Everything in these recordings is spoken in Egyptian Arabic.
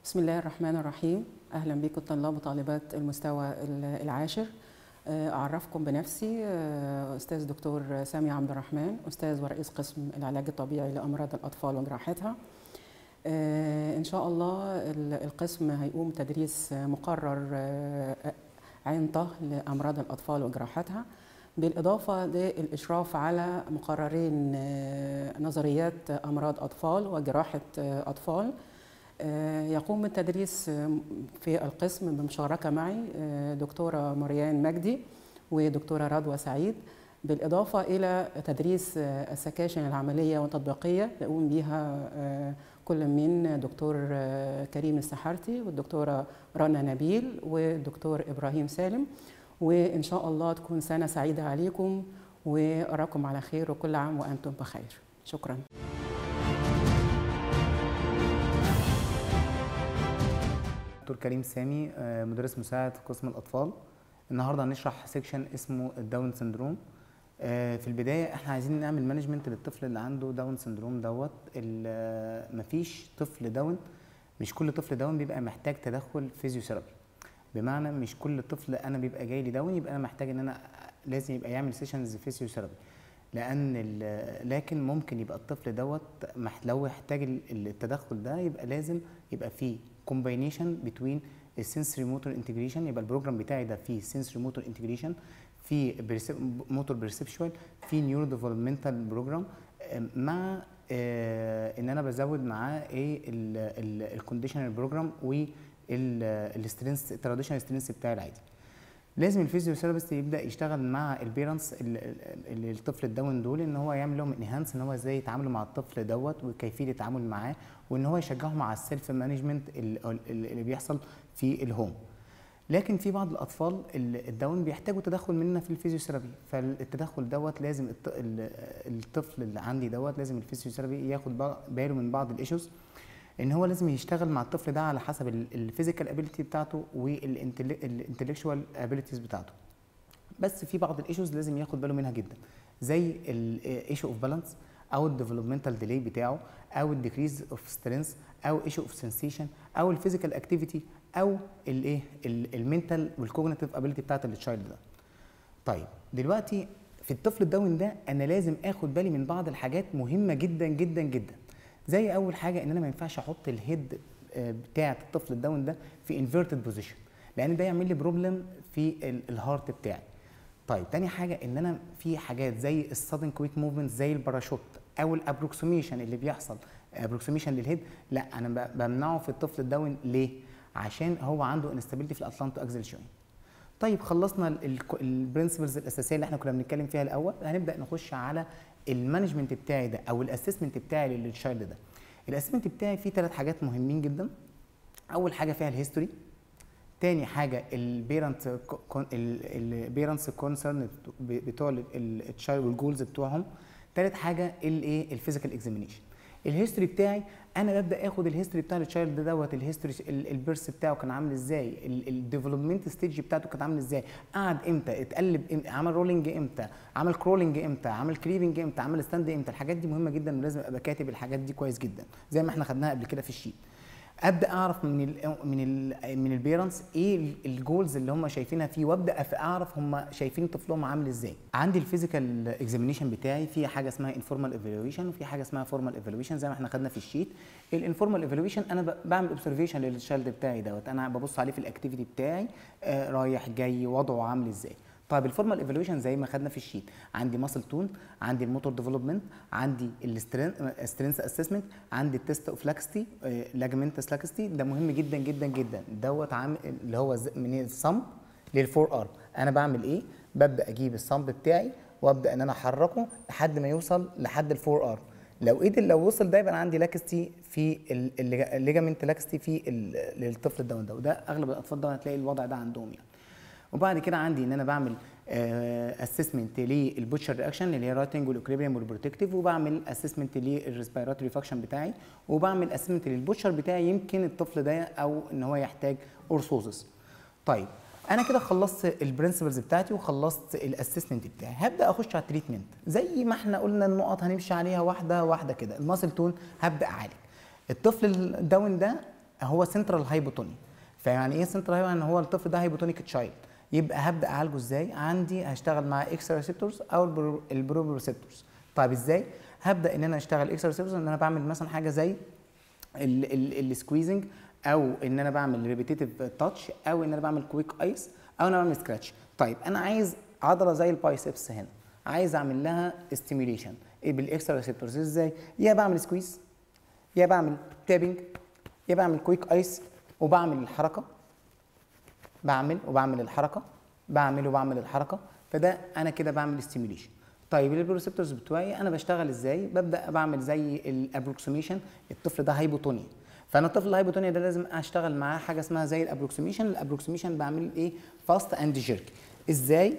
بسم الله الرحمن الرحيم أهلا بكم طلاب وطالبات المستوى العاشر أعرفكم بنفسي أستاذ دكتور سامي عبد الرحمن أستاذ ورئيس قسم العلاج الطبيعي لأمراض الأطفال وجراحتها إن شاء الله القسم هيقوم تدريس مقرر عين طه لأمراض الأطفال وجراحتها بالإضافة للإشراف على مقررين نظريات أمراض أطفال وجراحة أطفال يقوم بالتدريس في القسم بمشاركة معي دكتورة مريان مجدي ودكتورة رضوى سعيد بالإضافة إلى تدريس السكاشن العملية والتطبيقية يقوم بها كل من دكتور كريم السحارتي والدكتورة رنا نبيل والدكتور إبراهيم سالم وإن شاء الله تكون سنة سعيدة عليكم وأراكم على خير وكل عام وأنتم بخير شكراً دكتور كريم سامي مدرس مساعد في قسم الاطفال النهارده هنشرح سيكشن اسمه الداون سندروم في البدايه احنا عايزين نعمل مانجمنت للطفل اللي عنده داون سندروم دوت مفيش طفل داون مش كل طفل داون بيبقى محتاج تدخل فيزيوثيرابي بمعنى مش كل طفل انا بيبقى جاي لي داون يبقى انا محتاج ان انا لازم يبقى يعمل سيشنز فيزيوثيرابي لان لكن ممكن يبقى الطفل دوت لو احتاج التدخل ده يبقى لازم يبقى فيه كومباينيشن بتوين السنسوري موتور انتجريشن يبقى البروجرام بتاعي ده فيه سنسوري موتور انتجريشن في موتور بيرسبشوال في نيورو ديفلوبمنتال بروجرام مع آه ان انا بزود معاه ايه الكونديشنال بروجرام والسترينث التراديشنال سترينث بتاعي العادي لازم الفيزيوثيرابيست يبدا يشتغل مع البيرنتس الطفل الداون دول ان هو يعمل لهم انهانس ان هو ازاي يتعاملوا مع الطفل دوت وكيفيه التعامل معاه وان هو يشجعهم على السيلف مانجمنت اللي بيحصل في الهوم لكن في بعض الاطفال الداون بيحتاجوا تدخل مننا في الفيزيوثيرابي فالتدخل دوت لازم الطفل اللي عندي دوت لازم الفيزيوثيرابي ياخد باله من بعض الايشوز ان هو لازم يشتغل مع الطفل ده على حسب الفيزيكال ابيليتي بتاعته والانتلكشوال ابيليتيز بتاعته بس في بعض الايشوز لازم ياخد باله منها جدا زي الايشو اوف بالانس او الديفلوبمنتال ديلي بتاعه او الديكريز اوف سترينث او ايشو اوف سنسيشن او الفيزيكال اكتيفيتي او الايه المنتال والكوجنيتيف ابيليتي بتاعت التشايلد ده طيب دلوقتي في الطفل الداون ده انا لازم اخد بالي من بعض الحاجات مهمه جدا جدا جدا زي اول حاجه ان انا ما ينفعش احط الهيد بتاعه الطفل الداون ده في انفيرتد بوزيشن لان ده يعمل لي بروبلم في الهارت بتاعي طيب تاني حاجه ان انا في حاجات زي السادن كويك موفمنت زي الباراشوت او الابروكسيميشن اللي بيحصل ابروكسيميشن للهيد لا انا بمنعه في الطفل الداون ليه عشان هو عنده انستابيليتي في الاتلانتو اكزل جوينت طيب خلصنا البرنسبلز الاساسيه اللي احنا كنا بنتكلم فيها الاول هنبدا نخش على المانجمنت بتاعي ده او الاسسمنت بتاعي للتشايلد ده الاسسمنت بتاعي فيه ثلاث حاجات مهمين جدا اول حاجه فيها الهيستوري تاني حاجه البيرنت البيرنتس كونسرن بتوع التشايلد والجولز بتوعهم ثالث حاجه الايه الفيزيكال اكزامينيشن الهيستوري بتاعي انا ببدا اخد الهيستوري بتاع التشايلد دوت الهيستوري البيرث بتاعه كان عامل ازاي الديفلوبمنت ستيج بتاعته كانت عامل ازاي قعد امتى اتقلب امتى عمل رولينج امتى عمل كرولينج امتى عمل كريبنج امتى عمل ستاند امتى الحاجات دي مهمه جدا ولازم ابقى كاتب الحاجات دي كويس جدا زي ما احنا خدناها قبل كده في الشيت ابدا اعرف من ال من ال من البيرنتس ايه الجولز اللي هم شايفينها فيه وابدا اعرف هم شايفين طفلهم عامل ازاي عندي الفيزيكال اكزامينيشن بتاعي في حاجه اسمها انفورمال ايفالويشن وفي حاجه اسمها فورمال ايفالويشن زي ما احنا خدنا في الشيت الانفورمال ايفالويشن انا بعمل اوبزرفيشن للشايلد بتاعي دوت انا ببص عليه في الاكتيفيتي بتاعي آه رايح جاي وضعه عامل ازاي طيب الفورمال ايفالويشن زي ما خدنا في الشيت عندي ماسل تون عندي الموتور ديفلوبمنت عندي السترينث اسسمنت عندي التست اوف لاكستي لاجمنتس لاكستي ده مهم جدا جدا جدا دوت عامل اللي هو من الصمب للفور ار انا بعمل ايه ببدا اجيب الصمب بتاعي وابدا ان انا احركه لحد ما يوصل لحد الفور ار لو قدر لو وصل ده يبقى عندي لاكستي في الليجامنت لاكستي في للطفل الداون ده وده اغلب الاطفال ده هتلاقي الوضع ده عندهم يعني وبعد كده عندي ان انا بعمل اسسمنت للبوتشر رياكشن اللي هي رايتنج والاكريبيوم والبروتكتيف وبعمل اسسمنت للريسبيراتوري فاكشن بتاعي وبعمل اسسمنت للبوتشر بتاعي يمكن الطفل ده او ان هو يحتاج اورثوزس طيب انا كده خلصت البرنسبلز بتاعتي وخلصت الاسسمنت بتاعي هبدا اخش على التريتمنت زي ما احنا قلنا النقط هنمشي عليها واحده واحده كده الماسل تون هبدا اعالج الطفل الداون ده هو سنترال هايبوتوني فيعني ايه سنترال هايبوتوني ان هو الطفل ده هايبوتونيك تشايلد يبقى هبدا اعالجه ازاي عندي هشتغل مع اكسترا ريسبتورز او البرو- البروبو ريسبتورز طيب ازاي هبدا ان انا اشتغل اكسترا ريسبتورز ان انا بعمل مثلا حاجه زي السكويزنج او ان انا بعمل ريبيتيتيف تاتش او ان انا بعمل كويك ايس او انا بعمل سكراتش طيب انا عايز عضله زي البايسبس هنا عايز اعمل لها ستيميوليشن بالاكسترا ريسبتورز ازاي يا بعمل سكويز يا بعمل تابنج يا بعمل كويك ايس وبعمل الحركه بعمل وبعمل الحركه بعمل وبعمل الحركه فده انا كده بعمل ستيميوليشن طيب البروسيبتورز بتوعي انا بشتغل ازاي ببدا بعمل زي الابروكسيميشن الطفل ده هايبوتونيا فانا الطفل الهايبوتونيا ده لازم اشتغل معاه حاجه اسمها زي الابروكسيميشن الابروكسيميشن بعمل ايه فاست اند جيرك ازاي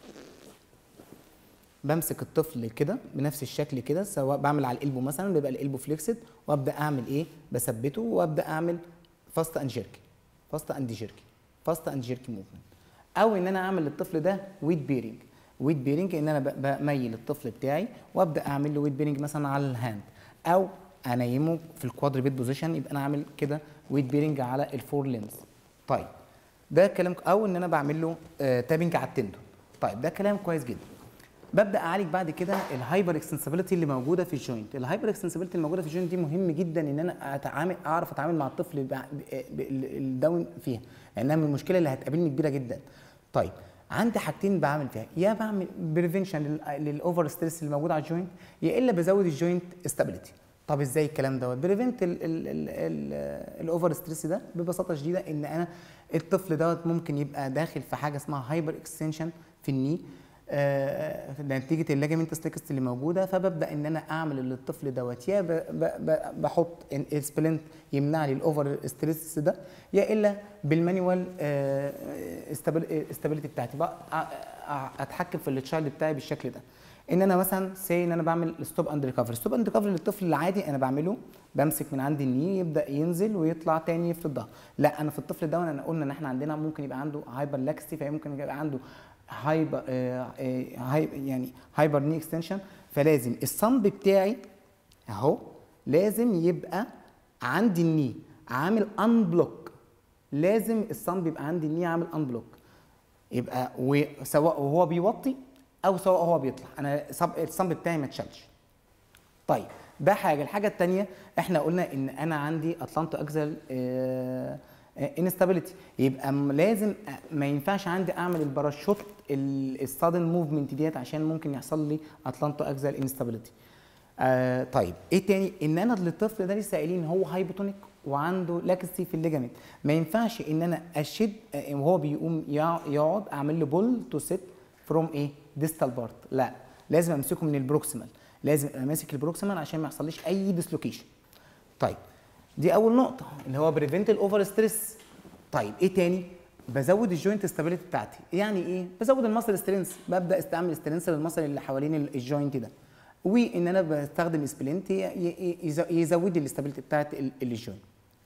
بمسك الطفل كده بنفس الشكل كده سواء بعمل على القلبه مثلا بيبقى القلبه فليكسد وابدا اعمل ايه بثبته وابدا اعمل فاست اند جيركي فاست اند جيركي فاست اند جيركي موفمنت او ان انا اعمل للطفل ده ويت بيرنج ويت بيرنج ان انا ب- بميل الطفل بتاعي وابدا اعمل له ويت بيرنج مثلا على الهاند او انيمه في الكوادر بيت بوزيشن يبقى انا عامل كده ويت بيرنج على الفور لينز طيب ده كلام او ان انا بعمل له آه تابنج على التندون طيب ده كلام كويس جدا ببدا اعالج بعد كده الهايبر اكستنسبيلتي اللي موجوده في الجوينت الهايبر اكستنسبيلتي الموجوده في الجوينت دي مهم جدا ان انا اتعامل اعرف اتعامل مع الطفل ب- ب- ب- الداون فيها لانها من المشكله اللي هتقابلني كبيره جدا طيب عندي حاجتين بعمل فيها يا بعمل بريفنشن للاوفر ستريس اللي موجود على الجوينت يا الا بزود الجوينت استابيليتي طب ازاي الكلام دوت بريفنت الاوفر ستريس ده ببساطه شديده ان انا الطفل دوت ممكن يبقى داخل في حاجه اسمها هايبر اكستنشن في الني آه، نتيجه اللاجمنت ستيكست اللي موجوده فببدا ان انا اعمل للطفل دوت يا ب- ب- ب- بحط السبلنت يمنع لي الاوفر ستريس ده يا الا بالمانيوال استابيليتي بتاعتي بقى أ- أ- اتحكم في التشايلد بتاعي بالشكل ده ان انا مثلا سي ان انا بعمل ستوب اند ريكفري ستوب اند ريكفري للطفل العادي انا بعمله بمسك من عند الني يبدا ينزل ويطلع تاني في الظهر لا انا في الطفل ده انا قلنا ان احنا عندنا ممكن يبقى عنده هايبر لاكستي فممكن يبقى عنده هايبر آه، آه، هاي يعني هايبر ني اكستنشن فلازم الصمب بتاعي اهو لازم يبقى عندي الني عامل ان بلوك لازم الصمب يبقى عندي الني عامل ان بلوك يبقى وسواء وهو بيوطي او سواء هو بيطلع انا صب- الصمب بتاعي ما اتشالش طيب ده حاجه الحاجه الثانيه احنا قلنا ان انا عندي اطلانتو اكزل انستابيليتي يبقى م- لازم أ- ما ينفعش عندي اعمل الباراشوت السادن موفمنت ديت عشان ممكن يحصل لي اطلانتو اكزل انستابيليتي آه طيب ايه تاني ان انا للطفل ده لسه قايلين هو هايبوتونيك وعنده لاكستي في الليجامنت ما ينفعش ان انا اشد آه، وهو بيقوم يع- يقعد اعمل له بول تو سيت فروم ايه ديستال بارت لا لازم امسكه من البروكسيمال لازم ابقى ماسك البروكسيمال عشان ما يحصليش اي ديسلوكيشن طيب دي اول نقطه اللي هو بريفنت الاوفر ستريس طيب ايه تاني بزود الجوينت ستابيليتي بتاعتي يعني ايه بزود المصل سترينث ببدا استعمل سترينث للمصل اللي حوالين ال- الجوينت ده وان انا بستخدم سبلنت ي- ي- يز- يزود لي الاستابيليتي بتاعت ال- الجوينت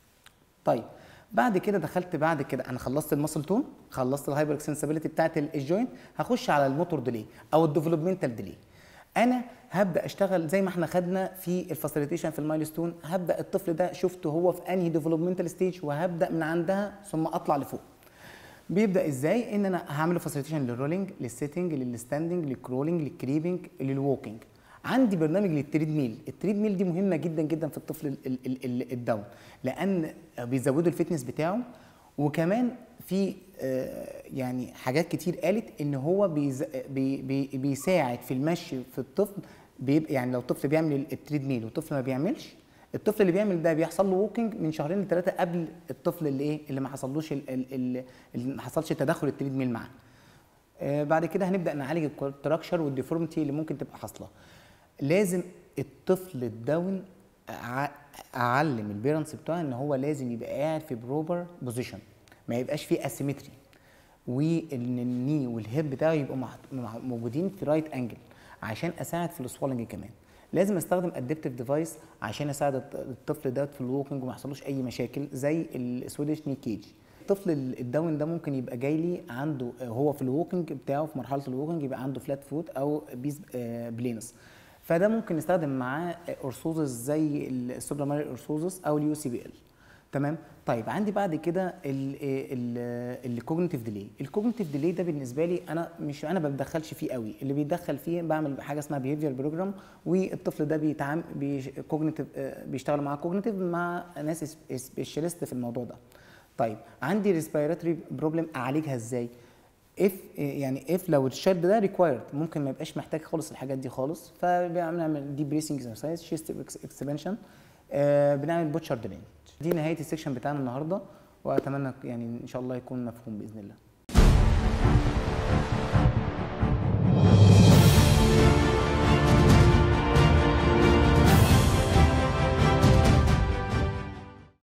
طيب بعد كده دخلت بعد كده انا خلصت المسل تون خلصت الهايبر اكسنسبيليتي بتاعت ال- الجوينت هخش على الموتور ديلي او الديفلوبمنتال ديلي انا هبدا اشتغل زي ما احنا خدنا في الفاسيليتيشن في المايلستون هبدا الطفل ده شفته هو في انهي ديفلوبمنتال ستيج وهبدا من عندها ثم اطلع لفوق بيبدا ازاي ان انا هعمل فاسيليتيشن للرولينج للسيتنج للستاندنج للكرولينج للكريبنج للووكينج عندي برنامج للتريد ميل التريد ميل دي مهمه جدا جدا في الطفل ال- ال- ال- ال- الداون لان بيزودوا الفتنس بتاعه وكمان في آه، يعني حاجات كتير قالت ان هو بيز بي بي بيساعد في المشي في الطفل بيبقى يعني لو الطفل بيعمل التريد ميل والطفل ما بيعملش الطفل اللي بيعمل ده بيحصل له ووكينج من شهرين لثلاثه قبل الطفل اللي ايه اللي ما حصلوش ال- ال- ال- اللي ما حصلش تدخل التريد ميل معاه آه، بعد كده هنبدا نعالج الكونتراكشر والديفورمتي اللي ممكن تبقى حاصله لازم الطفل الداون أع- اعلم البيرنتس بتوعي ان هو لازم يبقى قاعد في بروبر بوزيشن ما يبقاش فيه اسيمتري وان الني والهيب بتاعه يبقوا محط- مع- موجودين في رايت انجل عشان اساعد في السوالنج كمان لازم استخدم ادابتيف ديفايس عشان اساعد الط- الطفل دوت في الووكينج وما يحصلوش اي مشاكل زي السويدش ني كيج الطفل ال- الداون ده ممكن يبقى جاي لي عنده آه، هو في الووكينج بتاعه في مرحله الووكينج يبقى عنده فلات فوت او بيس آه، بلينس فده ممكن نستخدم معاه اورثوزس زي السوبراماري اورثوزس او اليو سي بي ال تمام طيب عندي بعد كده الكوجنيتيف ديلي الكوجنيتيف ديلي ده بالنسبه لي انا مش انا ما بتدخلش فيه قوي اللي بيتدخل فيه بعمل حاجه اسمها بيهيفير بروجرام والطفل ده بيتعامل كوجنيتيف بيشتغل مع كوجنيتيف مع ناس سبيشاليست في الموضوع ده طيب عندي ريسبيراتوري بروبلم اعالجها ازاي اف يعني اف لو الشد ده ريكوايرد ممكن ما يبقاش محتاج خالص الحاجات دي خالص فبنعمل دي بريسنج اكسرسايز شيست اكسبنشن بنعمل بوتشر درين دي نهايه السكشن بتاعنا النهارده واتمنى يعني ان شاء الله يكون مفهوم باذن الله